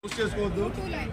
use చేసుకోవద్దు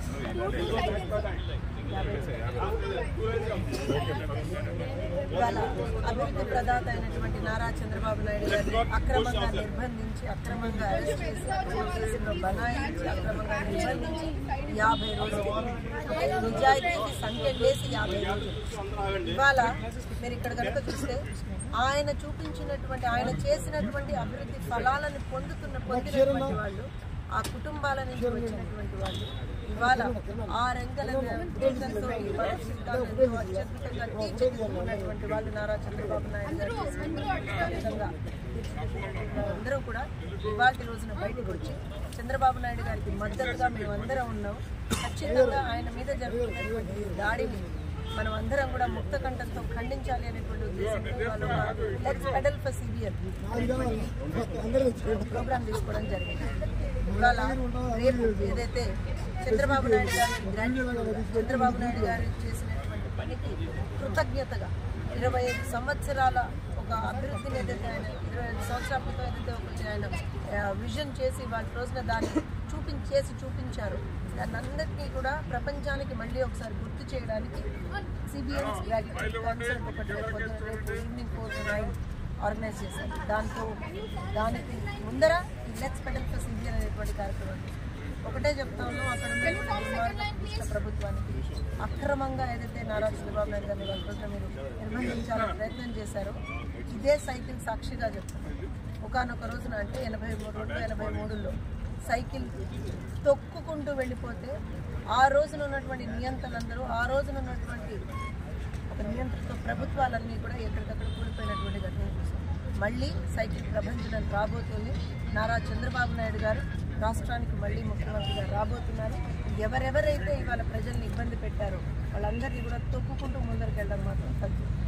ఇవాళ అభివృద్ధి ప్రదాత అయినటువంటి నారా చంద్రబాబు నాయుడు గారిని అక్రమంగా నిర్బంధించి అక్రమంగా అరెస్ట్ చేసి అక్రమ కేసుల్లో బనాయించి అక్రమంగా నిర్బంధించి యాభై రోజులు నిజాయితీకి సంఖ్యలేసి యాభై రోజులు ఇవాళ మీరు ఇక్కడ కనుక చూస్తే ఆయన చూపించినటువంటి ఆయన చేసినటువంటి అభివృద్ధి ఫలాలను పొందుతున్న పొందినటువంటి వాళ్ళు ఆ కుటుంబాల నుంచి వచ్చినటువంటి వాళ్ళు ఇవాళ ఆ రెంకల ఉద్దేశంతో ఎంతో అత్యద్భుతంగా తీర్చిదిద్దుకున్నటువంటి వాళ్ళు నారా చంద్రబాబు నాయుడు గారు చేసినటువంటి విధంగా అందరూ కూడా ఇవాళ రోజున బయటకు వచ్చి చంద్రబాబు నాయుడు గారికి మద్దతుగా మేమందరం ఉన్నాం ఖచ్చితంగా ఆయన మీద జరుగుతున్నటువంటి దాడిని మనం అందరం కూడా ముక్త కంఠంతో ఖండించాలి అనేటువంటి ఉద్దేశంతో వాళ్ళు let's pedal for CBL program తీసుకోవడం జరిగింది ఇవాళ రేపు ఏదైతే చంద్రబాబు నాయుడు గారి గ్రాడ్యుయేట్ చంద్రబాబు నాయుడు గారు చేసినటువంటి పనికి కృతజ్ఞతగా ఇరవై ఐదు సంవత్సరాల ఒక అభివృద్ధిని ఏదైతే ఆయన ఇరవై ఐదు సంవత్సరాల క్రితం ఏదైతే ఒకటి ఆయన విజన్ చేసి వాళ్ళ రోజున దాన్ని చూపించేసి చూపించారు దాన్ని అందరినీ కూడా ప్రపంచానికి మళ్ళీ ఒకసారి గుర్తు చేయడానికి సిబిఎస్ గ్రాడ్యుయేట్ కౌన్సిల్ ఒకటి రేపు పొద్దున రేపు ఈవినింగ్ ఫోర్ నైన్ ఆర్గనైజ్ చేశారు దాంతో దానికి ముందర ఈ లెట్స్ పెడల్ ఫర్ సిబిఎన్ అనేటువంటి కార్యక్రమం ఒకటే చెప్తా ఉన్నాం అక్కడ ఉన్నటువంటి దుర్మార్గ దుష్ట ప్రభుత్వానికి అక్రమంగా ఏదైతే నారా చంద్రబాబు నాయుడు గారిని వాళ్ళ రోజున మీరు నిర్బంధించాలని ప్రయత్నం చేశారో ఇదే సైకిల్ సాక్షిగా చెప్తున్నాం ఒకనొక రోజున అంటే ఎనభై మూడు రెండు ఎనభై మూడులో సైకిల్ తొక్కుకుంటూ వెళ్ళిపోతే ఆ రోజున ఉన్నటువంటి నియంత్రణలందరూ ఆ రోజున ఉన్నటువంటి ఒక నియంత్రిత ప్రభుత్వాలన్నీ కూడా ఎక్కడికక్కడ కూలిపోయినటువంటి ఘటన చూసాం మళ్ళీ సైకిల్ ప్రభంజనం రాబోతుంది నారా చంద్రబాబు నాయుడు గారు రాష్ట్రానికి మళ్ళీ ముఖ్యమంత్రిగా రాబోతున్నారు ఎవరెవరైతే ఇవాళ ప్రజల్ని ఇబ్బంది పెట్టారో వాళ్ళందరినీ కూడా తొక్కుకుంటూ ముందరికి వెళ్ళడం మాత్రం తగ్గింది